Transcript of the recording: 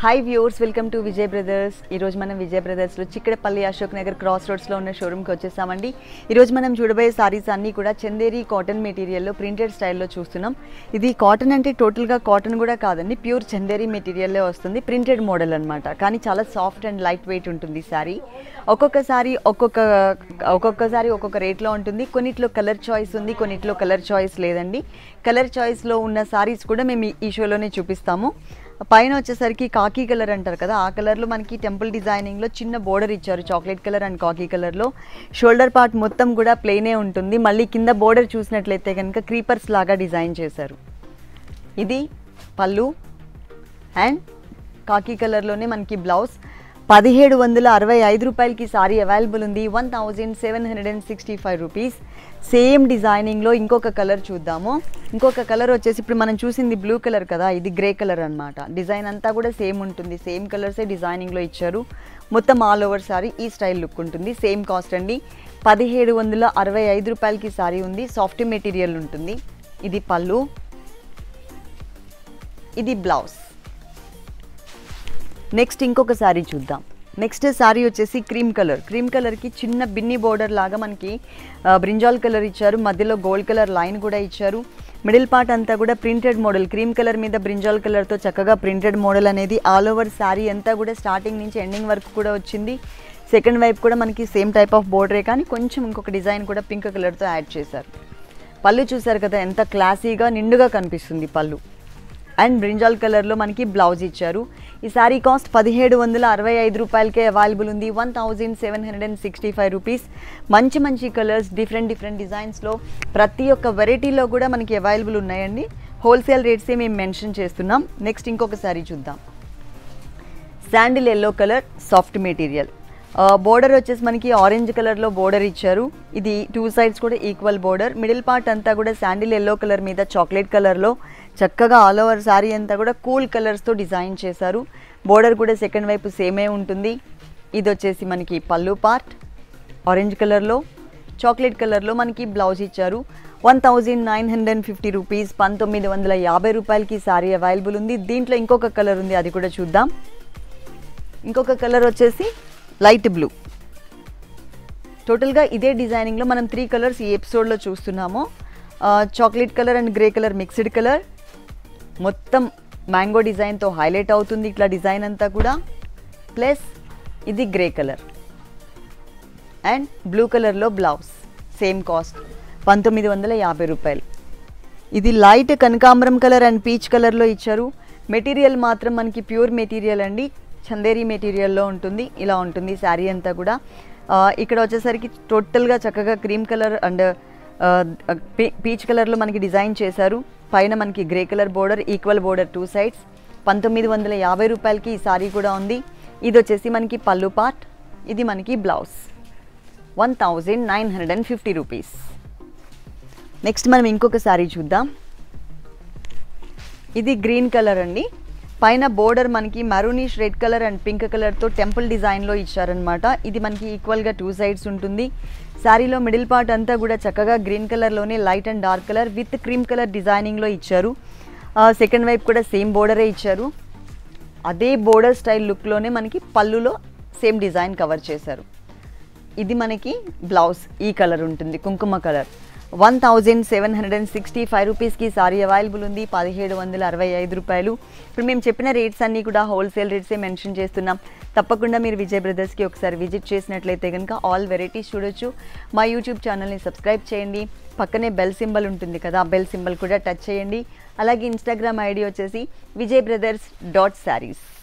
hi viewers welcome to Vijay brothers ఈరోజు మనం విజయ్ బ్రదర్స్లో చిక్కడపల్లి అశోక్ నగర్ క్రాస్ రోడ్స్లో ఉన్న షోరూమ్కి వచ్చేసామండి ఈరోజు మనం చూడబోయే సారీస్ అన్నీ కూడా చందేరి కాటన్ మెటీరియల్లో ప్రింటెడ్ స్టైల్లో చూస్తున్నాం ఇది కాటన్ అంటే టోటల్గా కాటన్ కూడా కాదండి ప్యూర్ చందేరి మెటీరియల్లే వస్తుంది ప్రింటెడ్ మోడల్ అన్నమాట కానీ చాలా సాఫ్ట్ అండ్ లైట్ వెయిట్ ఉంటుంది సారీ ఒక్కొక్క సారీ ఒక్కొక్క ఒక్కొక్కసారి ఒక్కొక్క రేట్లో ఉంటుంది కొన్నిట్లో కలర్ చాయిస్ ఉంది కొన్నిట్లో కలర్ చాయిస్ లేదండి కలర్ చాయిస్లో ఉన్న సారీస్ కూడా మేము ఈ- ఈ షోలోనే చూపిస్తాము పైన వచ్చేసరికి కాకీ కలర్ అంటారు కదా ఆ కలర్లో మనకి టెంపుల్ డిజైనింగ్లో చిన్న బోర్డర్ ఇచ్చారు చాక్లెట్ కలర్ అండ్ కాకీ కలర్లో షోల్డర్ పార్ట్ మొత్తం కూడా ప్లెయినే ఉంటుంది మళ్ళీ కింద బోర్డర్ చూసినట్లయితే కనుక క్రీపర్స్ లాగా డిజైన్ చేశారు ఇది పళ్ళు అండ్ కాకీ కలర్లోనే మనకి బ్లౌజ్ పదిహేడు వందల అరవై ఐదు రూపాయలకి సారీ అవైలబుల్ ఉంది one thousand seven hundred and sixty five rupees same డిజైనింగ్లో ఇంకొక కలర్ చూద్దాము ఇంకొక కలర్ వచ్చేసి ఇప్పుడు మనం చూసింది బ్లూ కలర్ కదా ఇది గ్రే కలర్ అన్నమాట డిజైన్ అంతా కూడా సేమ్ ఉంటుంది సేమ్ కలర్సే డిజైనింగ్లో ఇచ్చారు మొత్తం ఆల్ ఓవర్ సారీ ఈ స్టైల్ లుక్ ఉంటుంది సేమ్ కాస్ట్ అండి పదిహేడు వందల అరవై ఐదు రూపాయలకి సారీ ఉంది సాఫ్ట్ మెటీరియల్ ఉంటుంది ఇది పళ్ళు ఇది బ్లౌజ్ నెక్స్ట్ ఇంకొక శారీ చూద్దాం నెక్స్ట్ శారీ వచ్చేసి క్రీమ్ కలర్ క్రీమ్ కలర్కి చిన్న బిన్ని బోర్డర్ లాగా మనకి ఆ, బ్రింజాల్ కలర్ ఇచ్చారు మధ్యలో గోల్డ్ కలర్ లైన్ కూడా ఇచ్చారు మిడిల్ పార్ట్ అంతా కూడా ప్రింటెడ్ మోడల్ క్రీమ్ కలర్ మీద బ్రింజాల్ కలర్తో చక్కగా ప్రింటెడ్ మోడల్ అనేది ఆల్ ఓవర్ శారీ అంతా కూడా స్టార్టింగ్ నుంచి ఎండింగ్ వరకు కూడా వచ్చింది సెకండ్ వైపు కూడా మనకి సేమ్ టైప్ ఆఫ్ బోర్డరే కానీ కొంచెం ఇంకొక డిజైన్ కూడా పింక్ కలర్తో యాడ్ చేశారు పళ్ళు చూసారు కదా ఎంత క్లాసీగా నిండుగా కనిపిస్తుంది పళ్ళు అండ్ బ్రింజాల్ కలర్లో మనకి బ్లౌజ్ ఇచ్చారు ఈ సారీ కాస్ట్ పదిహేడు వందల అరవై ఐదు రూపాయలకే అవైలబుల్ ఉంది one thousand seven hundred and sixty five rupees మంచి మంచి కలర్స్ డిఫరెంట్ డిఫరెంట్ డిజైన్స్లో ప్రతి ఒక్క వెరైటీలో కూడా మనకి అవైలబుల్ ఉన్నాయండి హోల్సేల్ రేట్సే మేము మెన్షన్ చేస్తున్నాం నెక్స్ట్ ఇంకొక సారీ చూద్దాం sandal yellow colour soft material border వచ్చేసి మనకి ఆరెంజ్ కలర్లో బోర్డర్ ఇచ్చారు ఇది టూ సైడ్స్ కూడా ఈక్వల్ బోర్డర్ మిడిల్ పార్ట్ అంతా కూడా శాండిల్ ఎల్లో కలర్ మీద చాక్లెట్ కలర్లో చక్కగా ఆల్ ఓవర్ శారీ అంతా కూడా కూల్ కలర్స్తో డిజైన్ చేశారు బోర్డర్ కూడా సెకండ్ వైపు సేమే ఉంటుంది ఇది వచ్చేసి మనకి పళ్ళు పార్ట్ ఆరెంజ్ కలర్లో చాక్లెట్ కలర్లో మనకి బ్లౌజ్ ఇచ్చారు one thousand nine hundred and fifty rupees పంతొమ్మిది వందల యాభై రూపాయలకి సారీ అవైలబుల్ ఉంది దీంట్లో ఇంకొక కలర్ ఉంది అది కూడా చూద్దాం ఇంకొక కలర్ వచ్చేసి లైట్ బ్లూ టోటల్గా ఇదే డిజైనింగ్లో మనం త్రీ కలర్స్ ఈ ఎపిసోడ్లో చూస్తున్నాము chocolate colour and grey colour mixed colour మొత్తం మ్యాంగో డిజైన్తో హైలైట్ అవుతుంది ఇట్లా డిజైన్ అంతా కూడా ప్లస్ ఇది గ్రే కలర్ అండ్ బ్లూ కలర్లో బ్లౌజ్ సేమ్ కాస్ట్ పంతొమ్మిది వందల యాభై రూపాయలు ఇది లైట్ కనకాంబరం కలర్ అండ్ పీచ్ కలర్లో ఇచ్చారు మెటీరియల్ మాత్రం మనకి ప్యూర్ మెటీరియల్ అండి చందేరి మెటీరియల్లో ఉంటుంది ఇలా ఉంటుంది శారీ అంతా కూడా ఆ, ఇక్కడ వచ్చేసరికి టోటల్గా చక్కగా క్రీమ్ కలర్ అండ్ పీచ్ కలర్లో మనకి డిజైన్ చేశారు పైన మనకి grey colour border equal border two sides పంతొమ్మిది వందల యాభై రూపాయలకి ఈ సారీ కూడా ఉంది ఇది వచ్చేసి మనకి పళ్ళు పార్ట్ ఇది మనకి blouse one thousand nine hundred and fifty rupees next మనం ఇంకొక సారీ చూద్దాం ఇది గ్రీన్ కలర్ అండి పైన బోర్డర్ మనకి maroonish red colour and pink కలర్తో టెంపుల్ డిజైన్లో ఇచ్చారనమాట ఇది మనకి ఈక్వల్గా టూ సైడ్స్ ఉంటుంది శారీలో మిడిల్ పార్ట్ అంతా కూడా చక్కగా గ్రీన్ కలర్లోనే light and dark colour with cream colour డిజైనింగ్లో ఇచ్చారు సెకండ్ వైపు కూడా సేమ్ బోర్డరే ఇచ్చారు అదే బోర్డర్ స్టైల్ లుక్లోనే మనకి పళ్ళులో సేమ్ డిజైన్ కవర్ చేశారు ఇది మనకి బ్లౌజ్ ఈ కలర్ ఉంటుంది కుంకుమ colour one thousand seven hundred and sixty five రూపీస్కి సారీ అవైలబుల్ ఉంది పదిహేడు వందల అరవై ఐదు రూపాయలు ఇప్పుడు మేము చెప్పిన రేట్స్ అన్నీ కూడా హోల్సేల్ రేట్సే మెన్షన్ చేస్తున్నాం తప్పకుండా మీరు విజయ్ బ్రదర్స్కి ఒకసారి విజిట్ చేసినట్లయితే కనుక ఆల్ వెరైటీస్ చూడొచ్చు మా యూట్యూబ్ ఛానల్ని సబ్స్క్రైబ్ చేయండి పక్కనే బెల్ సింబల్ ఉంటుంది కదా ఆ బెల్ సింబల్ కూడా టచ్ చేయండి అలాగే ఇన్స్టాగ్రామ్ ఐడి వచ్చేసి విజయ్ బ్రదర్స్ డాట్ శారీస్